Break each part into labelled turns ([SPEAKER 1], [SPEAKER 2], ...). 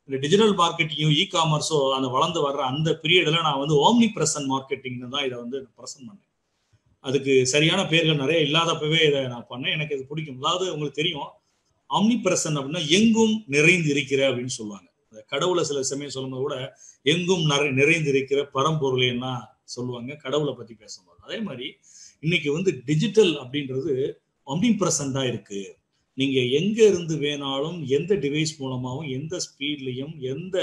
[SPEAKER 1] இந்த டிஜிட்டல் மார்க்கெட்டிங்கோ இ காமர்ஸோ அந்த வளர்ந்து வர்ற அந்த பீரியட்ல நான் வந்து ஓம்னி பிரசன்ட் மார்க்கெட்டிங்னு தான் இதை வந்து ப்ரெசென்ட் பண்ணேன் அதுக்கு சரியான பேர்கள் நிறைய இல்லாதப்பவே இதை நான் பண்ணேன் எனக்கு இது பிடிக்கும் அதாவது உங்களுக்கு தெரியும் ஆம்னி பிரசன்ட் அப்படின்னா எங்கும் நிறைந்து இருக்கிற அப்படின்னு சொல்லுவாங்க இந்த கடவுளை சில சமயம் சொல்லும்போது கூட எங்கும் நிறை நிறைந்து இருக்கிற பரம்பொருளை எல்லாம் சொல்லுவாங்க கடவுளை பத்தி பேசும்போது அதே மாதிரி இன்னைக்கு வந்து டிஜிட்டல் அப்படின்றது ஆம்னி பிரசண்டா இருக்கு நீங்க எங்க இருந்து வேணாலும் எந்த டிவைஸ் மூலமாகவும் எந்த ஸ்பீட்லையும் எந்த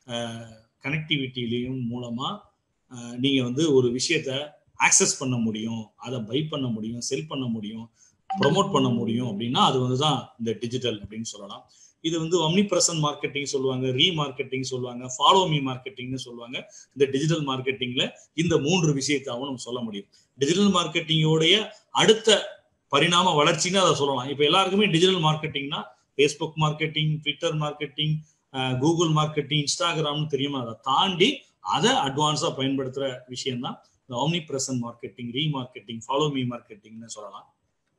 [SPEAKER 1] கனெக்டிவிட்டிலையும் மூலமா அஹ், நீங்க வந்து ஒரு விஷயத்த ஆக்சஸ் பண்ண முடியும் அதை பை பண்ண முடியும் செல் பண்ண முடியும் ப்ரொமோட் பண்ண முடியும் அப்படின்னா அது வந்து தான் இந்த டிஜிட்டல் அப்படின்னு சொல்லலாம் இது வந்து ஒம்னி பிரசன்ட் மார்க்கெட்டிங் சொல்லுவாங்க ரீ மார்க்கெட்டிங் சொல்லுவாங்க ஃபாலோ மீ மார்க்கெட்டிங்னு சொல்லுவாங்க இந்த டிஜிட்டல் மார்க்கெட்டிங்ல இந்த மூன்று விஷயத்தாவும் நம்ம சொல்ல முடியும் டிஜிட்டல் மார்க்கெட்டிங்கோடைய அடுத்த பரிணாம வளர்ச்சின்னு அதை சொல்லலாம் இப்போ எல்லாருக்குமே டிஜிட்டல் மார்க்கெட்டிங்னா Facebook marketing Twitter marketing Google marketing இன்ஸ்டாகிராம்னு தெரியுமா அதை தாண்டி அதை அட்வான்ஸாக பயன்படுத்துகிற விஷயம் தான் இந்த omnipresent marketing remarketing follow me மார்க்கெட்டிங்னு சொல்லலாம்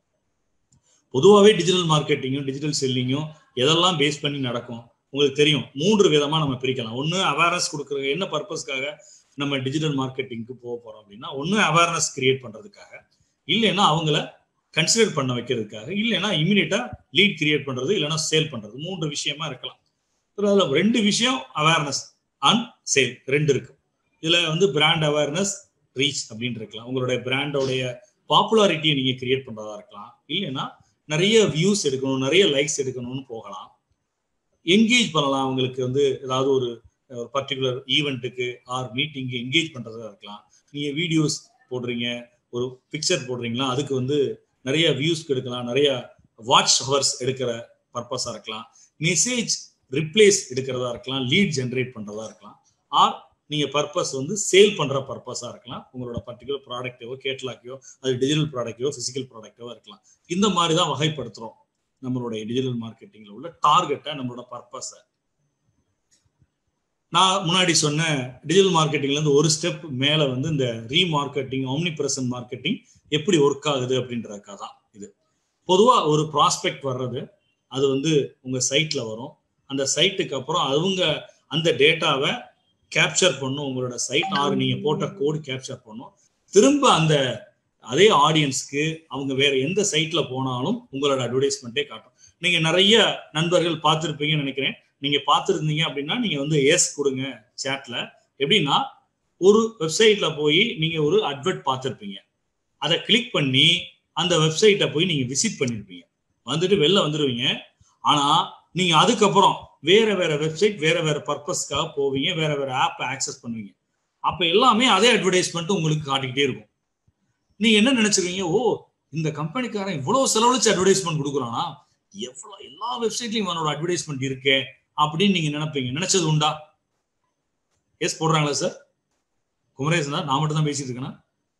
[SPEAKER 1] பொதுவாகவே டிஜிட்டல் மார்க்கெட்டிங்கும் டிஜிட்டல் செல்லிங்கும் எதெல்லாம் பேஸ் பண்ணி நடக்கும் உங்களுக்கு தெரியும் மூன்று விதமா நம்ம பிரிக்கலாம் ஒன்று அவேர்னஸ் கொடுக்குற என்ன பர்பஸ்க்காக நம்ம டிஜிட்டல் மார்க்கெட்டிங்க்கு போக போறோம் அப்படின்னா ஒன்று அவேர்னஸ் கிரியேட் பண்றதுக்காக இல்லைன்னா அவங்கள கன்சிடர் பண்ண வைக்கிறதுக்காக இல்லைன்னா இமீடியட்டா லீட் கிரியேட் பண்றது இல்லைன்னா சேல் பண்றது மூன்று விஷயமா இருக்கலாம் அதுல ரெண்டு விஷயம் அவேர்னஸ் அண்ட் சேல் ரெண்டு இருக்கு இதுல வந்து பிராண்ட் அவேர்னஸ் ரீச் அப்படின்னு இருக்கலாம் உங்களுடைய பிராண்டோடைய பாப்புலாரிட்டியை நீங்க கிரியேட் பண்றதா இருக்கலாம் இல்லைன்னா நிறைய வியூஸ் எடுக்கணும் நிறைய லைக்ஸ் எடுக்கணும்னு போகலாம் என்கேஜ் பண்ணலாம் அவங்களுக்கு வந்து ஏதாவது ஒரு ஒரு பர்டிகுலர் ஈவெண்ட்டுக்கு ஆர் மீட்டிங்கு என்கேஜ் பண்றதா இருக்கலாம் நீங்க வீடியோஸ் போடுறீங்க ஒரு பிக்சர் போடுறீங்களா அதுக்கு வந்து நிறைய வியூஸ் எடுக்கலாம் நிறைய வாட்ச் ஹவர்ஸ் எடுக்கிற பர்பஸா இருக்கலாம் மெசேஜ் ரிப்ளேஸ் எடுக்கிறதா இருக்கலாம் லீட் ஜென்ரேட் பண்றதா இருக்கலாம் ஆர் நீங்க பர்பஸ் வந்து சேல் பண்ற பர்பஸா இருக்கலாம் உங்களோட பர்டிகுலர் ப்ராடக்ட்டோ கேட்லாக்கையோ அது டிஜிட்டல் ப்ராடக்ட்டோ பிசிக்கல் ப்ராடக்ட்டோ இருக்கலாம் இந்த மாதிரி தான் வகைப்படுத்துறோம் நம்மளுடைய டிஜிட்டல் மார்க்கெட்டிங்ல உள்ள டார்கெட்டை நம்மளோட பர்பஸை நான் முன்னாடி சொன்ன டிஜிட்டல் மார்க்கெட்டிங்ல இருந்து ஒரு ஸ்டெப் மேல வந்து இந்த remarketing omnipresent marketing எப்படி ஒர்க் ஆகுது அப்படின்றதுக்காக தான் இது பொதுவா ஒரு ப்ராஸ்பெக்ட் வர்றது அது வந்து உங்க சைட்ல வரும் அந்த சைட்டுக்கு அப்புறம் அவங்க அந்த டேட்டாவை கேப்சர் பண்ணும் உங்களோட சைட் ஆறு நீங்க போட்ட கோடு கேப்சர் பண்ணும் திரும்ப அந்த அதே ஆடியன்ஸ்க்கு அவங்க வேற எந்த சைட்ல போனாலும் உங்களோட அட்வர்டைஸ்மெண்ட்டே காட்டும் நீங்க நிறைய நண்பர்கள் பார்த்துருப்பீங்கன்னு நினைக்கிறேன் நீங்க பார்த்துருந்தீங்க அப்படின்னா நீங்க வந்து எஸ் கொடுங்க சேட்ல எப்படின்னா ஒரு வெப்சைட்ல போய் நீங்க ஒரு அட்வர்ட் பார்த்துருப்பீங்க அதை கிளிக் பண்ணி அந்த வெப்சைட்டை போய் நீங்க விசிட் பண்ணிருப்பீங்க வந்துட்டு வெளில வந்துடுவீங்க ஆனா நீங்க அதுக்கப்புறம் வேற வேற வெப்சைட் வேற வேற பர்பஸ்க்காக போவீங்க வேற வேற ஆப் ஆக்சஸ் பண்ணுவீங்க அப்ப எல்லாமே அதே அட்வர்டைஸ்மெண்ட் உங்களுக்கு காட்டிக்கிட்டே இருக்கும் நீங்க என்ன நினைச்சிருவீங்க ஓ இந்த கம்பெனிக்காரன் இவ்வளவு செலவழிச்சு அட்வர்டைஸ்மெண்ட் கொடுக்குறானா எவ்வளவு எல்லா வெப்சைட்லயும் அவனோட அட்வர்டைஸ்மெண்ட் இருக்கே அப்படின்னு நீங்க நினைப்பீங்க நினைச்சது உண்டா எஸ் போடுறாங்களா சார் குமரேசன் தான் நான் மட்டும் தான் பேசிட்டு இருக்கேனா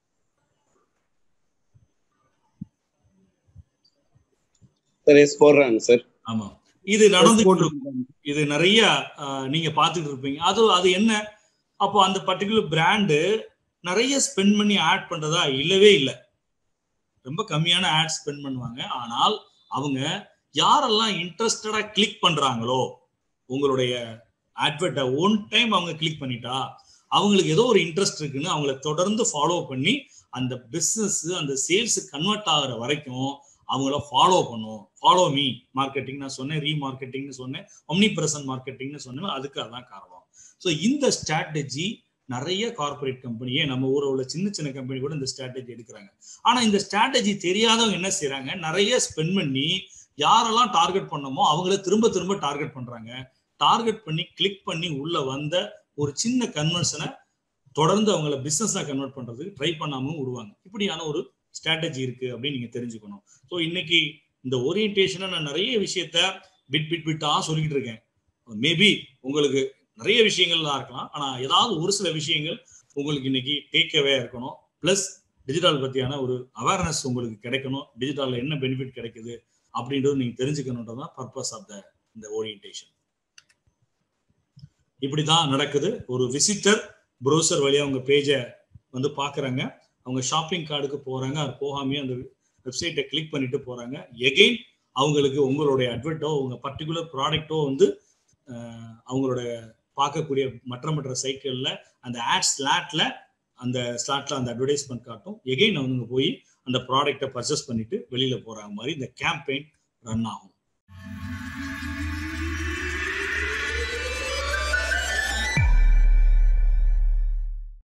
[SPEAKER 2] சார் எஸ் போடுறாங்க சார்
[SPEAKER 1] ஆமா இது நடந்து இது நிறைய ஆஹ், நீங்க பார்த்துட்டு இருப்பீங்க அது அது என்ன அப்போ அந்த பர்டிகுலர் பிராண்டு நிறைய ஸ்பெண்ட் பண்ணி ஆட் பண்றதா இல்லவே இல்லை ரொம்ப கம்மியான ஆட் ஸ்பெண்ட் பண்ணுவாங்க ஆனால் அவங்க யாரெல்லாம் இன்ட்ரெஸ்டடா கிளிக் பண்றாங்களோ உங்களுடைய அட்வர்ட்டை ஒன் டைம் அவங்க கிளிக் பண்ணிட்டா அவங்களுக்கு ஏதோ ஒரு இன்ட்ரெஸ்ட் இருக்குன்னு அவங்கள தொடர்ந்து ஃபாலோ பண்ணி அந்த பிஸ்னஸ் அந்த சேல்ஸ் கன்வெர்ட் ஆகுற வரைக்கும் அவங்கள ஃபாலோ பண்ணும் ஃபாலோ மீ மார்க்கெட்டிங் நான் சொன்னேன் ரீ மார்க்கெட்டிங்னு சொன்னேன் ஒம்னி பிரசன்ட் மார்க்கெட்டிங்னு சொன்னேன் அதுக்கு அதான் காரணம் ஸோ இந்த ஸ்ட்ராட்டஜி நிறைய கார்பரேட் கம்பெனியே நம்ம ஊரில் உள்ள சின்ன சின்ன கம்பெனி கூட இந்த ஸ்ட்ராட்டஜி எடுக்கிறாங்க ஆனா இந்த ஸ்ட்ராட்டஜி தெரியாதவங்க என்ன செய்றாங்க நிறைய ஸ்பெண்ட் பண்ணி யாரெல்லாம் டார்கெட் பண்ணமோ அவங்கள திரும்ப திரும்ப டார்கெட் பண்றாங்க டார்கெட் பண்ணி கிளிக் பண்ணி உள்ள வந்த ஒரு சின்ன கன்வர்ஷனை தொடர்ந்து அவங்கள பிசினஸா கன்வெர்ட் பண்றதுக்கு ட்ரை பண்ணாமலும் விடுவாங்க இப்படியான ஒரு ஸ்ட்ராட்டஜி இருக்கு அப்படின்னு நீங்க தெரிஞ்சுக்கணும் ஸோ இன்னைக்கு இந்த ஓரியன்டேஷனை நான் நிறைய விஷயத்த பிட் பிட் பிட்டா சொல்லிக்கிட்டு இருக்கேன் மேபி உங்களுக்கு நிறைய விஷயங்கள்லாம் இருக்கலாம் ஆனா ஏதாவது ஒரு சில விஷயங்கள் உங்களுக்கு இன்னைக்கு டேக்அவே இருக்கணும் பிளஸ் டிஜிட்டல் பத்தியான ஒரு அவேர்னஸ் உங்களுக்கு கிடைக்கணும் டிஜிட்டல்ல என்ன பெனிஃபிட் கிடைக்குது அப்படின்றது நீங்க தெரிஞ்சுக்கணுன்றதான் பர்பஸ் ஆஃப் த இந்த ஓரியன்டேஷன் இப்படிதான் நடக்குது ஒரு விசிட்டர் ப்ரௌசர் வழியா உங்க பேஜை வந்து பாக்குறாங்க அவங்க ஷாப்பிங் கார்டுக்கு போறாங்க அது போகாமே அந்த வெப்சைட்டை கிளிக் பண்ணிட்டு போறாங்க எகெயின் அவங்களுக்கு உங்களுடைய அட்வர்ட்டோ உங்க பர்டிகுலர் ப்ராடக்ட்டோ வந்து அவங்களோட பார்க்கக்கூடிய மற்ற மற்ற சைக்கிளில் அந்த ஆட் ஸ்லாட்ல அந்த ஸ்லாட்ல அந்த அட்வர்டைஸ்மெண்ட் காட்டும் எகைன் அவங்க போய் அந்த ப்ராடக்டை பர்ச்சேஸ் பண்ணிட்டு வெளியில போறாங்க மாதிரி இந்த கேம்பெயின் ரன் ஆகும்